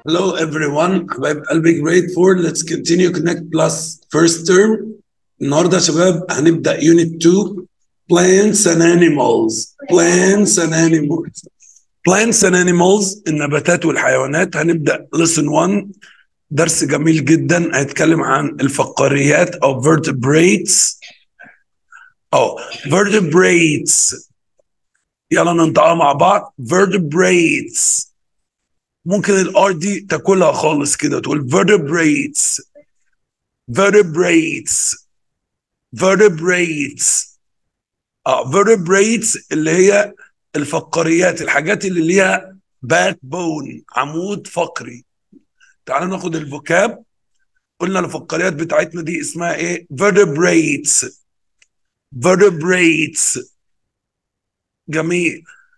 Hello everyone حبايب قلبي grade 4 let's continue connect plus first term النهارده يا شباب هنبدأ unit 2 plants and animals plants and animals plants and animals النباتات والحيوانات هنبدأ lesson 1 درس جميل جدا هيتكلم عن الفقاريات او vertebrates او vertebrates يلا ننطقها مع بعض vertebrates ممكن الار دي تاكلها خالص كده تقول vertebrates vertebrates vertebrates اه vertebrates اللي هي الفقاريات الحاجات اللي ليها باك بون عمود فقري تعالوا ناخد الفوكاب قلنا الفقاريات بتاعتنا دي اسمها ايه vertebrates vertebrates جميل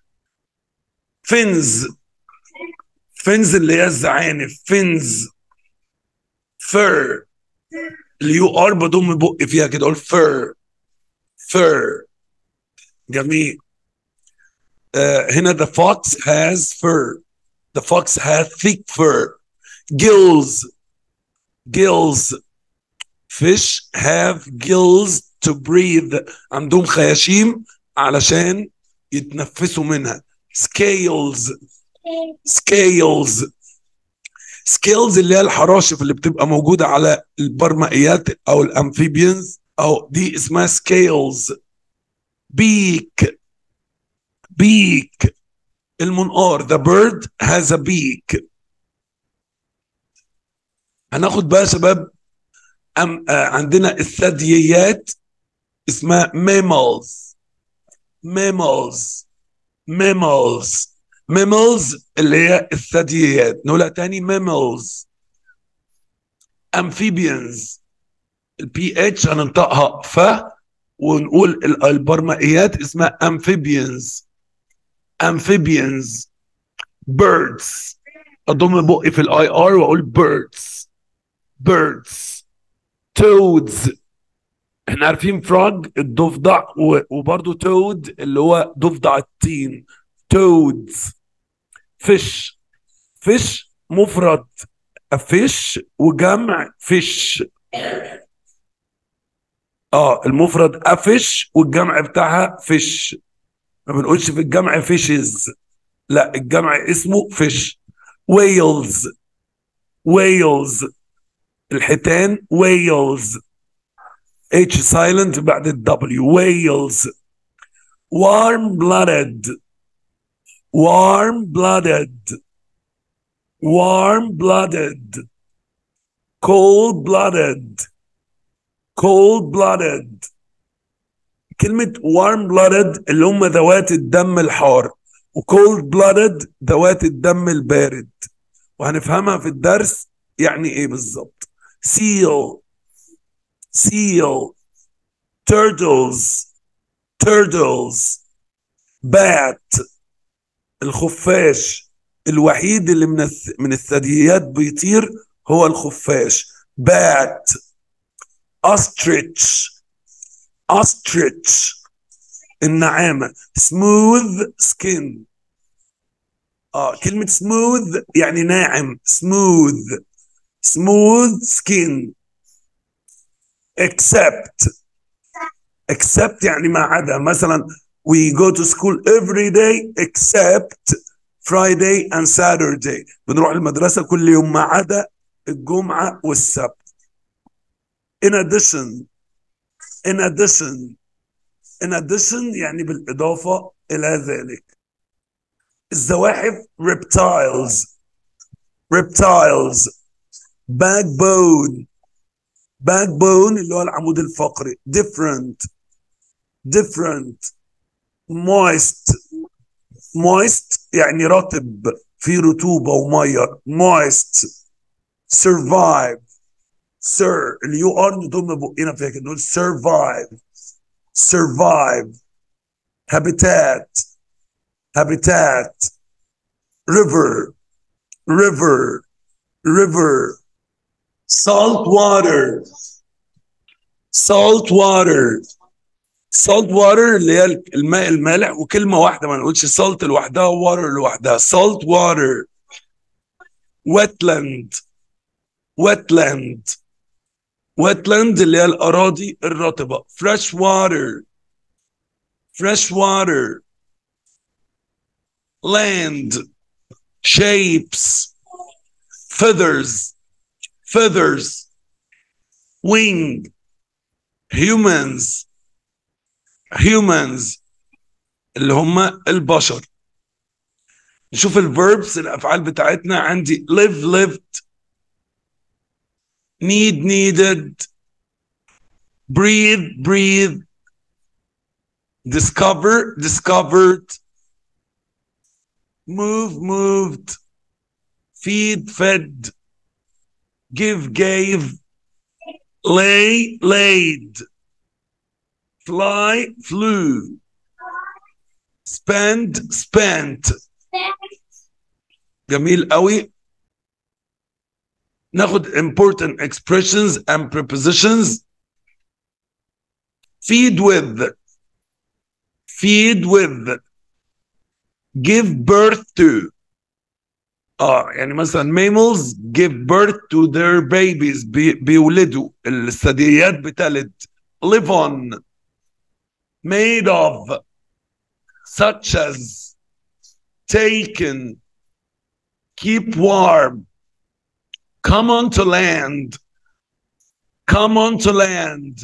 فينز فينز اللي هي الزعانف فينز فر اليو ار بضم بقي فيها كده اقول فر فر جميل uh, هنا the fox has fur the fox has thick fur gills gills fish have gills to breathe عندهم خياشيم علشان يتنفسوا منها scales scales scales اللي هي الحراشف اللي بتبقى موجودة على البرمائيات أو الأمفيبيانز أو دي اسمها scales beak beak المنقار the bird has a beak هناخد بقى يا شباب أم آه عندنا الثدييات اسمها mammals mammals mammals mammals اللي هي الثدييات نقولها تاني mammals amphibians البي اتش هننطقها ف ونقول البرمائيات اسمها amphibians amphibians birds اضم بقي في الاي ار واقول birds birds toads احنا عارفين فراج الضفدع وبرضه تود اللي هو ضفدع التين toads fish fish مفرد fish وجمع fish اه المفرد افش والجمع بتاعها fish ما بنقولش في الجمع fishes لا الجمع اسمه fish whales whales الحيتان whales H silent بعد ال W whales warm blooded warm blooded warm blooded cold blooded cold blooded كلمة warm blooded اللي هم ذوات الدم الحار و cold blooded ذوات الدم البارد وهنفهمها في الدرس يعني ايه بالظبط seal seal turtles turtles bat الخفاش الوحيد اللي من من الثدييات بيطير هو الخفاش بات ostrich ostrich النعامة smooth skin اه كلمة smooth يعني ناعم smooth smooth skin except except يعني ما عدا مثلا we go to school every day except Friday and Saturday بنروح المدرسة كل يوم ما عدا الجمعة والسبت in addition in addition in addition يعني بالإضافة إلى ذلك الزواحف reptiles reptiles backbone backbone اللي هو العمود الفقري different different moist moist يعني رطب في رطوبة ومية moist survive sir اليو ار نضم بقنا فيها كده نقول survive survive habitat habitat river river river salt water salt water salt water اللي هي الماء المالح وكلمة واحدة ما نقولش salt لوحدها water لوحدها salt water wetland wetland wetland اللي هي الأراضي الرطبة fresh water fresh water land shapes feathers feathers wing humans humans اللي هم البشر نشوف الفيربس الافعال بتاعتنا عندي live lived need needed breathe breathe discover discovered move moved feed fed give gave lay laid fly flew spend spent جميل قوي ناخد important expressions and prepositions feed with feed with give birth to اه يعني مثلا mammals give birth to their babies بي بيولدوا الثدييات بتلد live on made of such as taken keep warm come onto land come onto land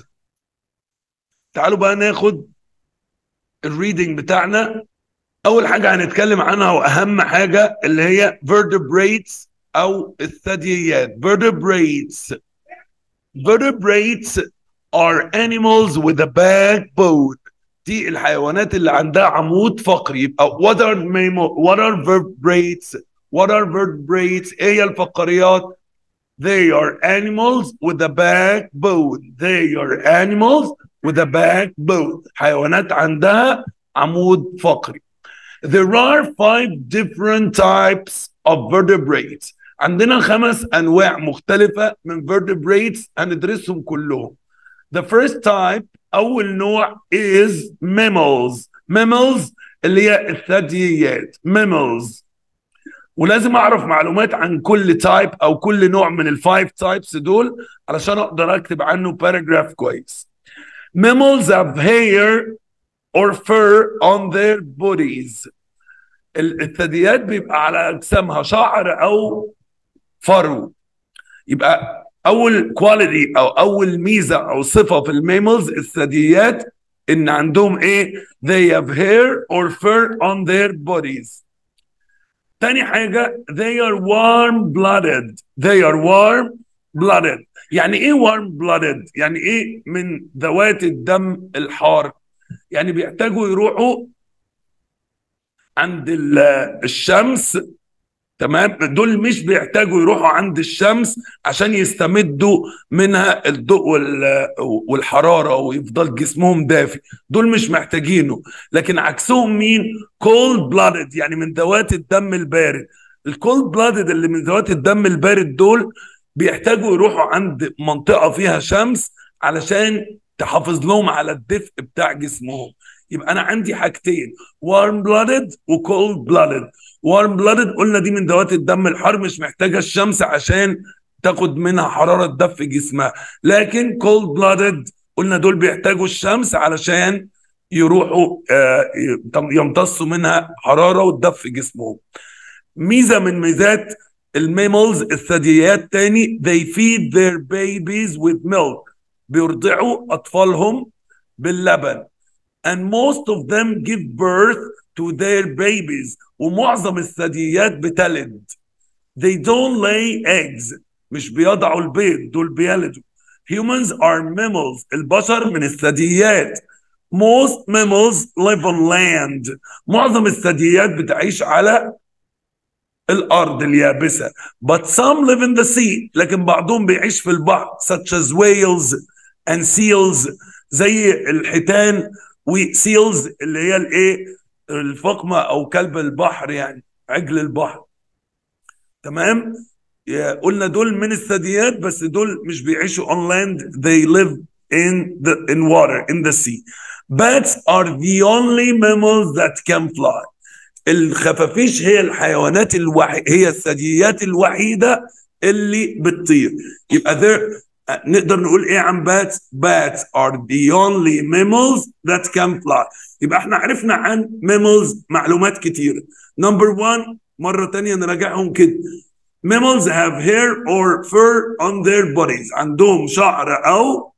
تعالوا بقى ناخد الريدنج بتاعنا اول حاجه هنتكلم عنها واهم حاجه اللي هي vertebrates او الثدييات vertebrates vertebrates are animals with a backbone دي الحيوانات اللي عندها عمود فقري يبقى what are mammal what are vertebrates what are vertebrates ايه هي الفقريات they are animals with a backbone they are animals with a backbone حيوانات عندها عمود فقري there are five different types of vertebrates عندنا خمس انواع مختلفه من vertebrates هندرسهم كلهم the first type اول نوع is mammals mammals اللي هي الثدييات mammals ولازم اعرف معلومات عن كل تايب او كل نوع من الفايف تايبس دول علشان اقدر اكتب عنه باراجراف كويس mammals have hair or fur on their bodies الثدييات بيبقى على اجسامها شعر او فرو يبقى اول كواليتي او اول ميزه او صفه في الميملز الثدييات ان عندهم ايه they have hair or fur on their bodies تاني حاجه they are warm blooded they are warm blooded يعني ايه warm blooded يعني ايه من ذوات الدم الحار يعني بيحتاجوا يروحوا عند الشمس تمام دول مش بيحتاجوا يروحوا عند الشمس عشان يستمدوا منها الضوء والحراره ويفضل جسمهم دافي دول مش محتاجينه لكن عكسهم مين كولد بلادد يعني من ذوات الدم البارد الكولد بلادد اللي من ذوات الدم البارد دول بيحتاجوا يروحوا عند منطقه فيها شمس علشان تحافظ لهم على الدفء بتاع جسمهم يبقى انا عندي حاجتين warm blooded وكولد blooded warm blooded قلنا دي من ذوات الدم الحار مش محتاجه الشمس عشان تاخد منها حراره دفء جسمها لكن cold blooded قلنا دول بيحتاجوا الشمس علشان يروحوا يمتصوا منها حراره وتدفي جسمهم ميزه من ميزات الميملز الثدييات تاني they feed their babies with milk بيرضعوا اطفالهم باللبن and most of them give birth to their babies ومعظم الثدييات بتلد they don't lay eggs مش بيضعوا البيض دول بيلدوا humans are mammals البشر من الثدييات most mammals live on land معظم الثدييات بتعيش على الارض اليابسه but some live in the sea لكن بعضهم بيعيش في البحر such as whales and seals زي الحيتان وسيلز اللي هي الايه الفقمه او كلب البحر يعني عجل البحر تمام قلنا دول من الثدييات بس دول مش بيعيشوا on land they live in the in water in the sea bats are the only mammals that can fly الخفافيش هي الحيوانات الوحي... هي الثدييات الوحيده اللي بتطير يبقى there نقدر نقول ايه عن bats bats are the only mammals that can fly يبقى احنا عرفنا عن mammals معلومات كتيره number one مره تانية نراجعهم كده mammals have hair or fur on their bodies عندهم شعر او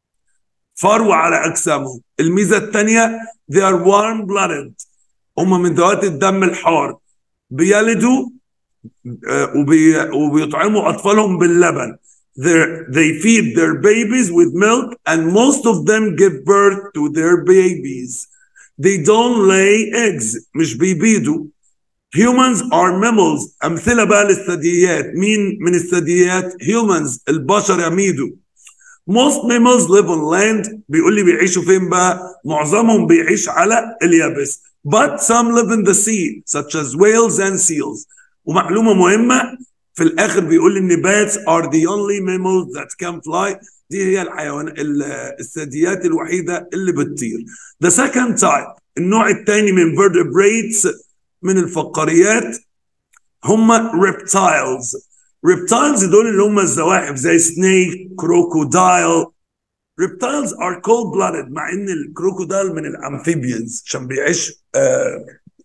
فرو على اجسامهم الميزه الثانيه they are warm blooded هم من ذوات الدم الحار بيلدوا آه، وبي... وبيطعموا اطفالهم باللبن They're, they feed their babies with milk and most of them give birth to their babies they don't lay eggs مش بيبيدوا humans are mammals امثله بقى للثدييات مين من الثدييات humans البشر يا ميدو most mammals live on land بيقول لي بيعيشوا فين بقى معظمهم بيعيش على اليابس but some live in the sea such as whales and seals ومعلومه مهمه في الاخر بيقول لي ان bats are the only mammals that can fly دي هي الحيوان ال- الثدييات الوحيده اللي بتطير the second type النوع الثاني من vertebrates من الفقاريات هم reptiles reptiles دول اللي هم الزواحف زي snake crocodile reptiles are cold blooded مع ان الكروكودايل من الامفيبيانز عشان بيعيش آه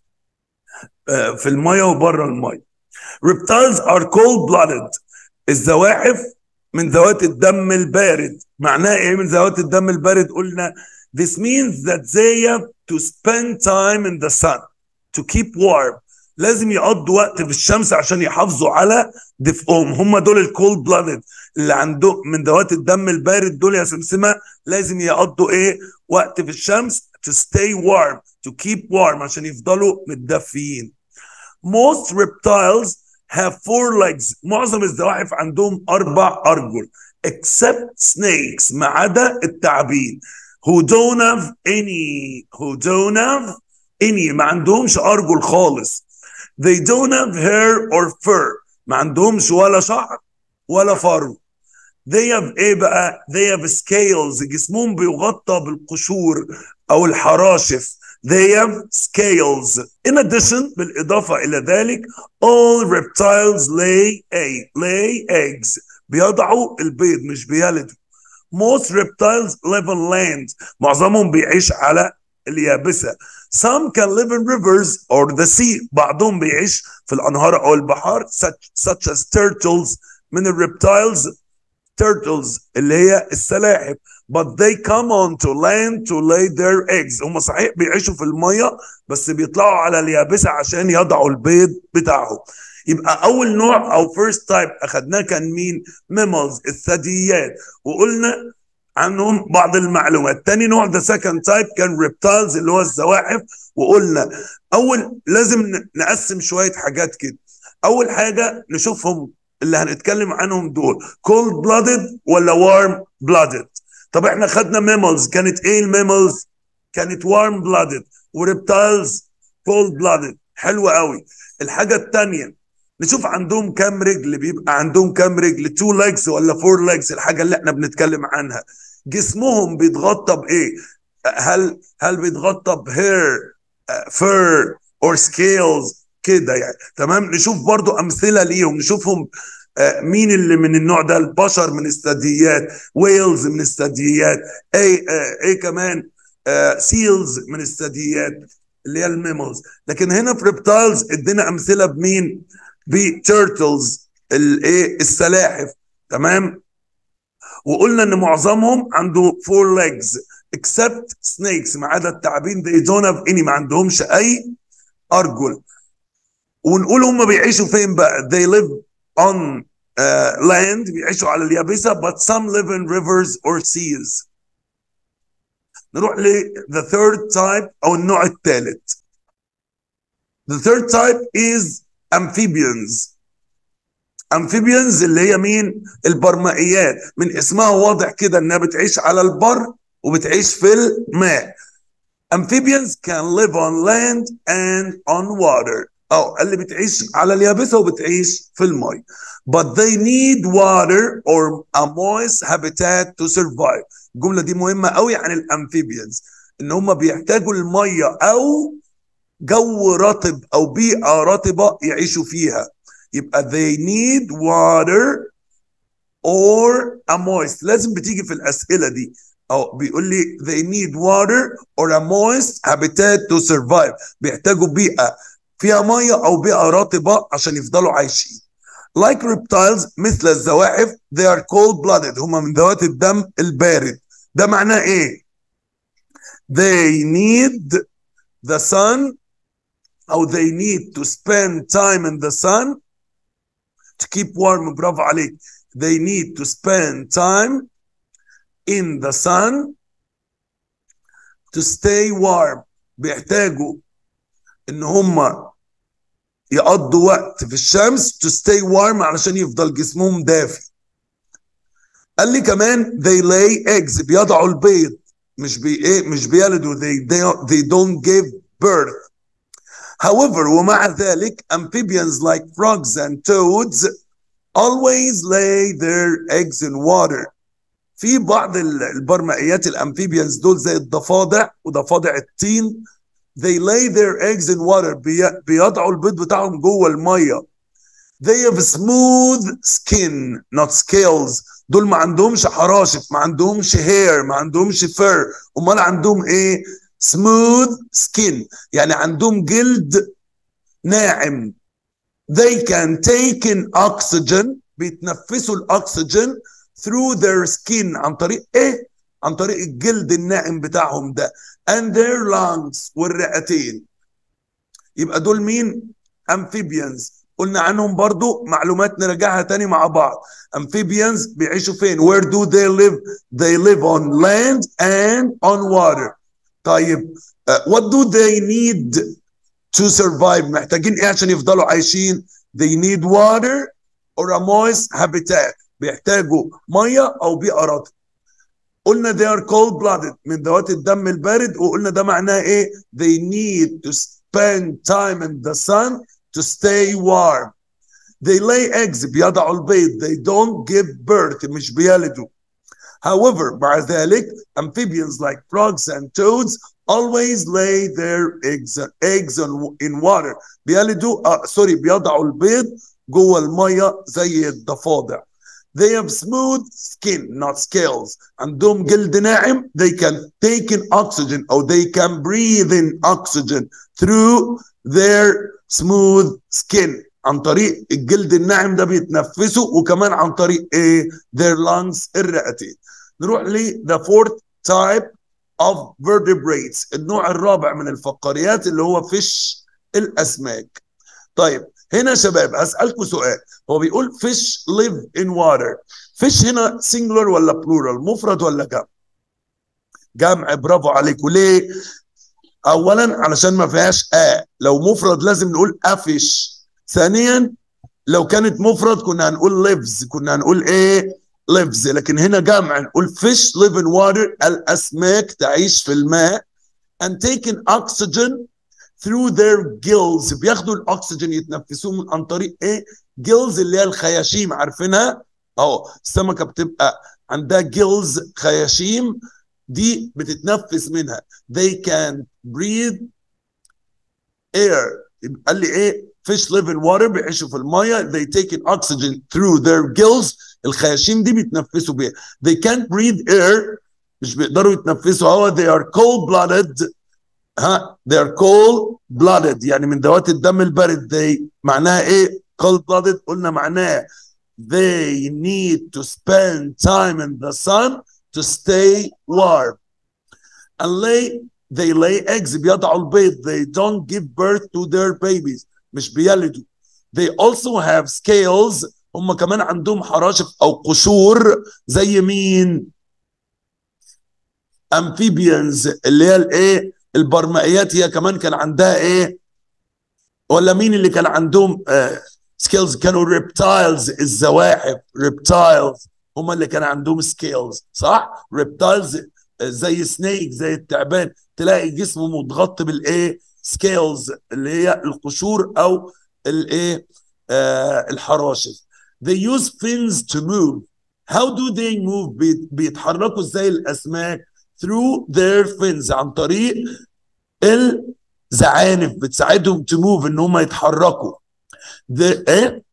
آه في الميه وبره الميه reptiles are cold blooded الزواحف من ذوات الدم البارد معناها ايه من ذوات الدم البارد قلنا this means that they have to spend time in the sun to keep warm لازم يقضوا وقت في الشمس عشان يحافظوا على دفئهم هم دول الكولد بلادد اللي عندهم من ذوات الدم البارد دول يا سمسمه لازم يقضوا ايه وقت في الشمس to stay warm to keep warm عشان يفضلوا متدفيين most reptiles have four legs معظم الزواحف عندهم اربع ارجل except snakes ما عدا التعابين who don't have any who don't have any ما عندهمش ارجل خالص they don't have hair or fur ما عندهمش ولا شعر ولا فرو they have ايه بقى they have scales جسمهم بيغطى بالقشور او الحراشف they have scales in addition بالاضافه الى ذلك all reptiles lay egg lay eggs بيضعوا البيض مش بيلدوا most reptiles live on land معظمهم بيعيش على اليابسة some can live in rivers or the sea بعضهم بيعيش في الأنهار أو البحار such, such as turtles من الريبتايلز turtles اللي هي السلاحف but they come on to land to lay their eggs هم صحيح بيعيشوا في المية بس بيطلعوا على اليابسة عشان يضعوا البيض بتاعهم يبقى أول نوع أو first type أخدناه كان مين mammals الثدييات وقلنا عنهم بعض المعلومات تاني نوع ده second type كان reptiles اللي هو الزواحف وقلنا اول لازم ن- نقسم شويه حاجات كده اول حاجه نشوفهم اللي هنتكلم عنهم دول cold blooded ولا warm blooded طب احنا خدنا mammals كانت ايه الماملز كانت warm blooded وريبتايلز cold blooded حلوة قوي الحاجة التانية نشوف عندهم كام رجل بيبقى عندهم كام رجل تو legs ولا فور legs الحاجة اللي احنا بنتكلم عنها جسمهم بيتغطى بايه هل هل بيتغطى بهير فير اور سكيلز كده يعني تمام نشوف برضو امثله ليهم نشوفهم آه، مين اللي من النوع ده البشر من الثدييات ويلز من الثدييات اي آه، ايه كمان سيلز من الثدييات اللي هي الميموز لكن هنا في ريبتايلز ادينا امثله بمين بتيرتلز الايه السلاحف تمام وقلنا ان معظمهم عنده فور legs except snakes ما عدا التعابين they don't have any ما عندهمش اي ارجل ونقول هم بيعيشوا فين بقى they live on uh, land بيعيشوا على اليابسه but some live in rivers or seas نروح ل the third type او النوع الثالث the third type is amphibians amphibians اللي هي مين البرمائيات من اسمها واضح كده انها بتعيش على البر وبتعيش في الماء amphibians can live on land and on water او اللي بتعيش على اليابسه وبتعيش في الماء but they need water or a moist habitat to survive الجمله دي مهمه قوي عن الامفيبيانز ان هم بيحتاجوا الميه او جو رطب او بيئه رطبه يعيشوا فيها يبقى they need water or a moist لازم بتيجي في الاسئله دي او بيقول لي they need water or a moist habitat to survive بيحتاجوا بيئه فيها ميه او بيئه رطبه عشان يفضلوا عايشين like reptiles مثل الزواحف they are cold blooded هم من ذوات الدم البارد ده معناه ايه they need the sun او they need to spend time in the sun to keep warm برافو عليك they need to spend time in the sun to stay warm بيحتاجوا ان هم يقضوا وقت في الشمس to stay warm علشان يفضل جسمهم دافي قال لي كمان they lay eggs بيضعوا البيض مش بي ايه مش بيلدوا they, they, they don't give birth however ومع ذلك amphibians like frogs and toads always lay their eggs in water في بعض البرمائيات الامفيبيانز دول زي الضفادع وضفادع الطين they lay their eggs in water بي, بيضعوا البيض بتاعهم جوه الميه they have smooth skin not scales دول ما عندهمش حراشف ما عندهمش hair ما عندهمش fur امال عندهم ايه smooth skin يعني عندهم جلد ناعم they can take in oxygen بيتنفسوا الاكسجين through their skin عن طريق ايه عن طريق الجلد الناعم بتاعهم ده and their lungs والرئتين يبقى دول مين amphibians قلنا عنهم برضو معلومات نراجعها تاني مع بعض amphibians بيعيشوا فين where do they live they live on land and on water طيب uh, what do they need to survive محتاجين ايه عشان يفضلوا عايشين they need water or a moist habitat بيحتاجوا ميه او بيئه رطبه قلنا they are cold blooded من ذوات الدم البارد وقلنا ده معناه ايه they need to spend time in the sun to stay warm they lay eggs بيضعوا البيض they don't give birth مش بيلدوا however مع ذلك amphibians like frogs and toads always lay their eggs eggs in water بيلدوا آه سوري بيضعوا البيض جوه الميه زي الضفادع they have smooth skin not scales عندهم جلد ناعم they can take in oxygen or they can breathe in oxygen through their smooth skin عن طريق الجلد الناعم ده بيتنفسوا وكمان عن طريق ايه their lungs الرئتين نروح ل the fourth type of vertebrates النوع الرابع من الفقاريات اللي هو فيش الاسماك طيب هنا يا شباب هسألكم سؤال هو بيقول fish live in water fish هنا singular ولا plural مفرد ولا جمع جمع برافو عليكم ليه اولا علشان ما فيهاش ا لو مفرد لازم نقول افش ثانيا لو كانت مفرد كنا هنقول lives كنا هنقول ايه lives لكن هنا جمع نقول fish live in water الاسماك تعيش في الماء and taking oxygen through their gills بياخدوا الاكسجين يتنفسوه من عن طريق ايه جيلز اللي هي الخياشيم عارفينها اهو السمكه بتبقى عندها جيلز خياشيم دي بتتنفس منها they can breathe air قال لي ايه fish live in water بيعيشوا في الميه they take in oxygen through their gills الخياشيم دي بيتنفسوا بيها they can't breathe air مش بيقدروا يتنفسوا هوا they are cold blooded ها they are cold blooded يعني من ذوات الدم البارد they معناها ايه cold blooded قلنا معناه they need to spend time in the sun to stay warm and lay they lay eggs بيضعوا البيض they don't give birth to their babies مش بيلدوا they also have scales هم كمان عندهم حراشف او قشور زي مين amphibians اللي هي الايه البرمائيات هي كمان كان عندها ايه ولا مين اللي كان عندهم آه سكيلز كانوا ريبتايلز الزواحف ريبتايلز هم اللي كان عندهم سكيلز صح ريبتايلز زي سنيك زي التعبان تلاقي جسمه متغطي بالايه سكيلز اللي هي القشور او الايه آه الحراشف they use fins to move how do they move بيتحركوا ازاي الاسماك through their fins عن طريق زعانف بتساعدهم تموف ان هم يتحركوا ده ايه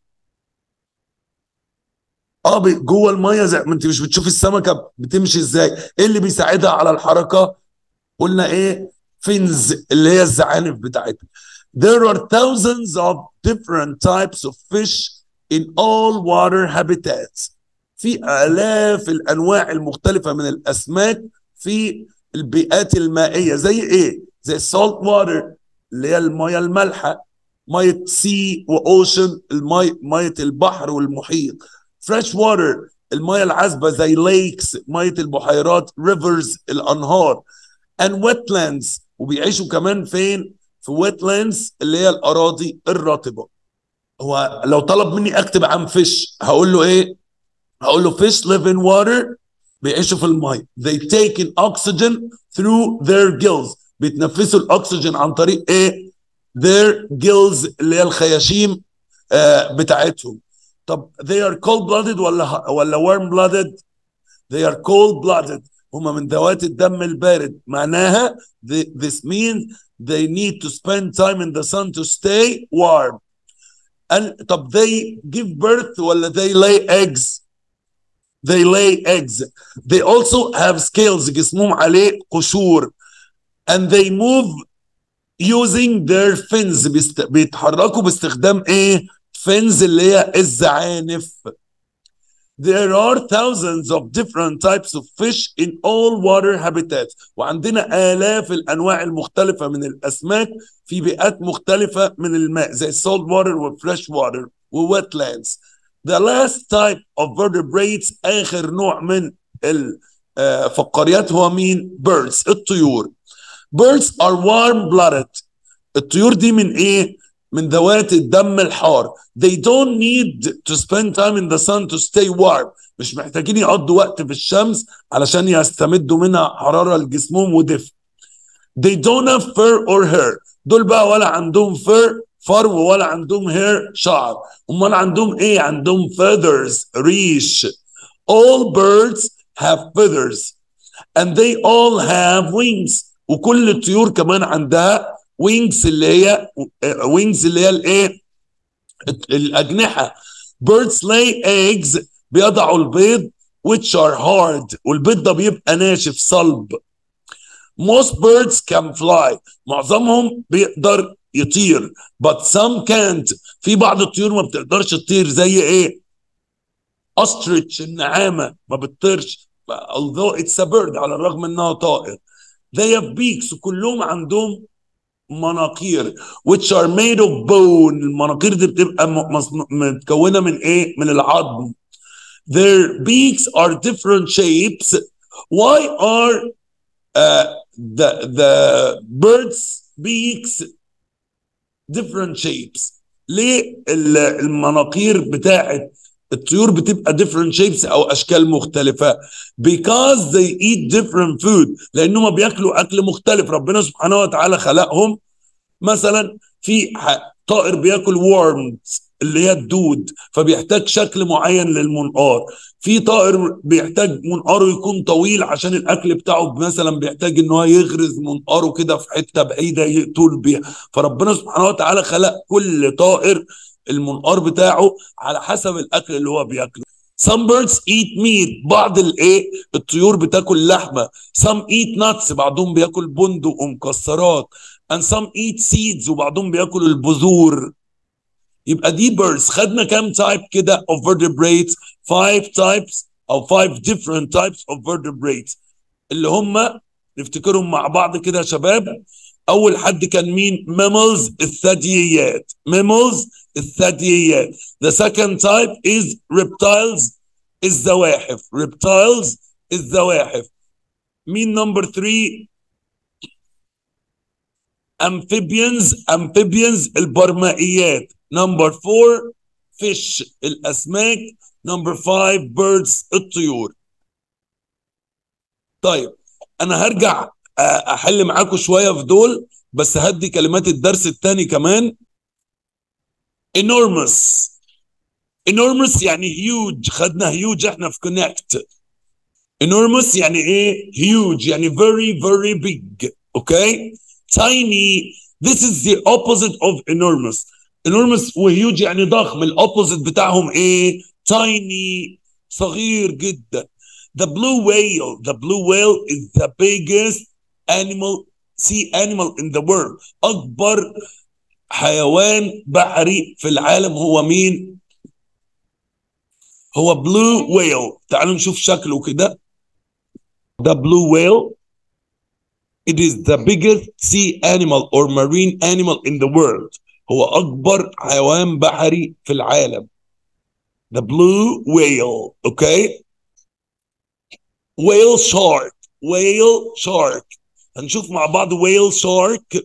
اه ب- جوه الميه زي ما انت مش بتشوف السمكه بتمشي ازاي ايه اللي بيساعدها على الحركه قلنا ايه فينز اللي هي الزعانف بتاعتها there are thousands of different types of fish in all water habitats في آلاف الأنواع المختلفة من الأسماك في البيئات المائية زي إيه؟ زي salt water اللي هي المياه المالحة مية سي وأوشن المي مية البحر والمحيط fresh water المياه العذبة زي lakes مية البحيرات rivers الأنهار and wetlands وبيعيشوا كمان فين؟ في wetlands اللي هي الأراضي الرطبة هو لو طلب مني أكتب عن فيش هقول له إيه؟ هقول له fish live in water بيعيشوا في الماء they take in oxygen through their gills بيتنفسوا الاكسجين عن طريق ايه their gills اللي هي الخياشيم آه بتاعتهم طب they are cold blooded ولا ولا warm blooded they are cold blooded هم من ذوات الدم البارد معناها the, this means they need to spend time in the sun to stay warm and طب they give birth ولا they lay eggs they lay eggs they also have scales جسمهم عليه قشور and they move using their fins بيست... بيتحركوا باستخدام ايه fins اللي هي الزعانف there are thousands of different types of fish in all water habitats وعندنا آلاف الأنواع المختلفة من الأسماك في بيئات مختلفة من الماء زي salt water و fresh water و wetlands The last type of vertebrates آخر نوع من الفقاريات هو مين؟ birds الطيور. Birds are warm blooded. الطيور دي من ايه؟ من ذوات الدم الحار. They don't need to spend time in the sun to stay warm. مش محتاجين يقضوا وقت في الشمس علشان يستمدوا منها حرارة لجسمهم ودفء. They don't have fur or hair. دول بقى ولا عندهم fur فرو ولا عندهم هير شعر امال عندهم ايه عندهم feathers ريش all birds have feathers and they all have wings وكل الطيور كمان عندها wings اللي هي wings اللي هي الايه الاجنحه birds lay eggs بيضعوا البيض which are hard والبيض ده بيبقى ناشف صلب most birds can fly معظمهم بيقدر يطير but some can't في بعض الطيور ما بتقدرش تطير زي ايه ostrich النعامة ما بتطيرش although it's a bird على الرغم انها طائر they have beaks وكلهم عندهم مناقير which are made of bone المناقير دي بتبقى متكونة من ايه من العظم their beaks are different shapes why are uh, the the birds beaks different shapes ليه المناقير بتاعت الطيور بتبقى different shapes او اشكال مختلفه because they eat different food لانهم بياكلوا اكل مختلف ربنا سبحانه وتعالى خلقهم مثلا في طائر بياكل worms اللي هي الدود فبيحتاج شكل معين للمنقار في طائر بيحتاج منقاره يكون طويل عشان الاكل بتاعه مثلا بيحتاج ان هو يغرز منقاره كده في حته بعيده يقتل بيها فربنا سبحانه وتعالى خلق كل طائر المنقار بتاعه على حسب الاكل اللي هو بياكله Some birds eat meat بعض الايه الطيور بتاكل لحمه some eat nuts بعضهم بياكل بندق ومكسرات and some eat seeds وبعضهم بياكل البذور يبقى دي birds خدنا كام تايب كده of vertebrates five types او five different types of vertebrates اللي هم نفتكرهم مع بعض كده يا شباب اول حد كان مين mammals الثدييات mammals الثدييات the second type is reptiles الزواحف reptiles الزواحف مين number three amphibians amphibians البرمائيات نمبر 4 فيش الاسماك نمبر 5 بيردز الطيور طيب انا هرجع احل معاكم شويه في دول بس هدي كلمات الدرس الثاني كمان enormous enormous يعني huge خدنا huge احنا في connect enormous يعني ايه huge يعني very very big اوكي okay? tiny this is the opposite of enormous enormous وهيوج يعني ضخم الاوبوزيت بتاعهم ايه tiny صغير جدا the blue whale the blue whale is the biggest animal sea animal in the world اكبر حيوان بحري في العالم هو مين هو blue whale تعالوا نشوف شكله كده the blue whale it is the biggest sea animal or marine animal in the world هو أكبر حيوان بحري في العالم the blue whale okay whale shark whale shark هنشوف مع بعض whale shark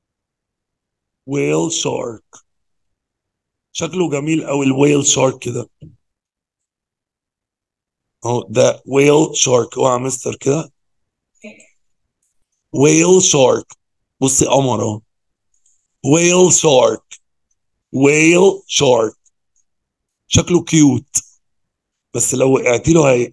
whale shark شكله جميل قوي الويل شارك كده اهو ده whale shark اوعى مستر كده whale shark بصي قمر اهو whale shark whale shark شكله كيوت بس لو وقعت له هي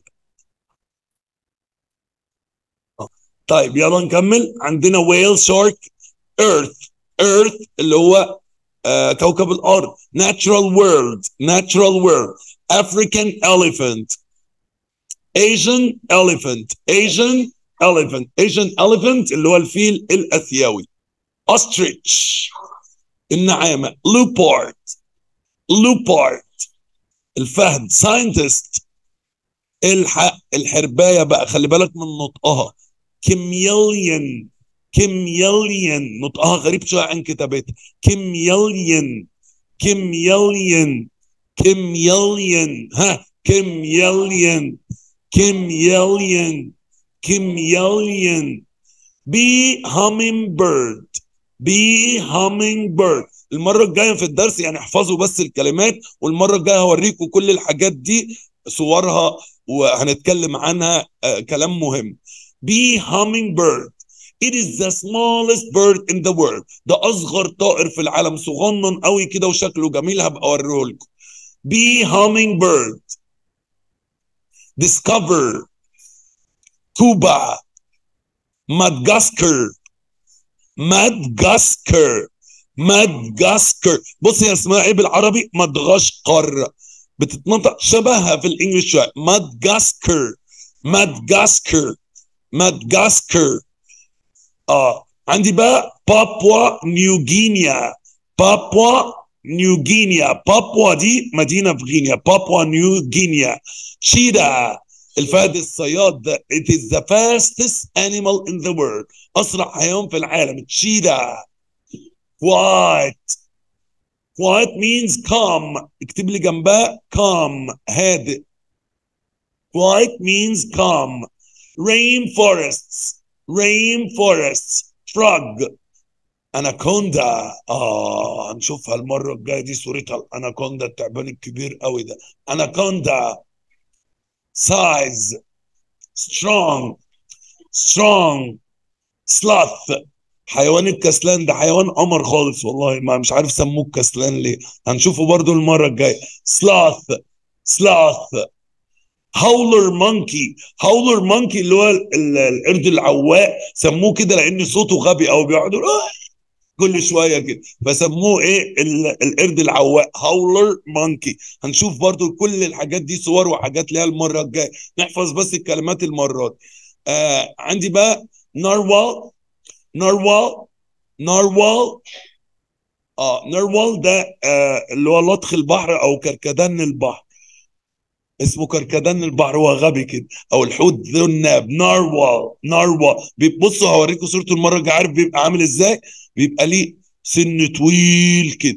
آه. طيب يلا نكمل عندنا whale shark earth earth اللي هو آه كوكب الارض natural world natural world African elephant Asian elephant Asian elephant Asian elephant اللي هو الفيل الآسيوي ostrich النعامة leopard leopard الفهد scientist الحق الحرباية بقى خلي بالك من نطقها كميليون كميليون نطقها غريب شوية عن كتابتها كميليون كميليون كميليون ها كميليون كميليون كميليون بي هامينج بيرد بي هامينج بيرد المره الجايه في الدرس يعني احفظوا بس الكلمات والمره الجايه هوريكم كل الحاجات دي صورها وهنتكلم عنها آه كلام مهم بي هامينج بيرد It is the smallest bird in the world. ده أصغر طائر في العالم صغنن قوي كده وشكله جميل هبقى أوريه لكم. Bee hummingbird. Discover. كوبا. مدغسكر. مدغسكر. مدغسكر. بصي يا اسمها ايه بالعربي؟ مدغشقر. بتتنطق شبهها في الانجليش شويه. مدغسكر. مدغسكر. مدغسكر. اه عندي بقى بابوا نيوغينيا بابوا نيوغينيا بابوا دي مدينة في غينيا بابوا نيوغينيا شيدا الفهد الصياد ده it is the fastest animal in the world أسرع حيوان في العالم شيدا quiet quiet means calm اكتب لي جنبها calm هادئ quiet means calm rainforests rainforests frog اناكوندا اه هنشوفها المره الجايه دي صورتها الاناكوندا التعبان الكبير قوي ده اناكوندا size strong strong sloth حيوان الكسلان ده حيوان قمر خالص والله ما مش عارف سموه كسلان ليه هنشوفه برضو المره الجايه sloth sloth هاولر مونكي هاولر مونكي اللي هو القرد العواء سموه كده لان صوته غبي او بيقعدوا كل شويه كده فسموه ايه القرد العواء هاولر مونكي هنشوف برضو كل الحاجات دي صور وحاجات ليها المره الجايه نحفظ بس الكلمات المره دي آه عندي بقى ناروال ناروال ناروال اه ناروال ده آه اللي هو لطخ البحر او كركدان البحر اسمه كركدان البحر هو غبي كده او الحوت ذو الناب ناروال ناروال بصوا هوريكم صورته المره الجايه عارف بيبقى عامل ازاي بيبقى ليه سن طويل كده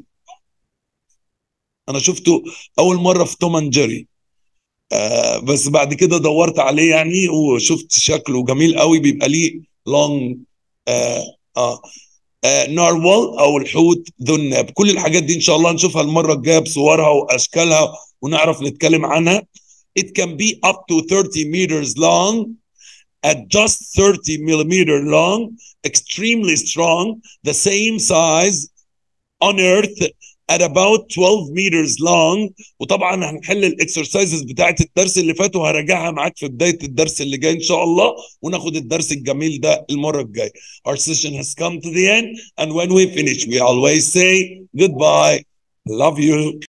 انا شفته اول مره في توم اند جيري آه بس بعد كده دورت عليه يعني وشفت شكله جميل قوي بيبقى ليه لونج آه آه آه ناروال او الحوت ذو الناب كل الحاجات دي ان شاء الله نشوفها المره الجايه بصورها واشكالها ونعرف نتكلم عنها it can be up to 30 meters long at just 30 millimeter long extremely strong the same size on earth at about 12 meters long وطبعا هنحل الاكسرسايزز بتاعت الدرس اللي فات وهراجعها معاك في بدايه الدرس اللي جاي ان شاء الله وناخد الدرس الجميل ده المره الجايه. Our session has come to the end and when we finish we always say goodbye. Love you.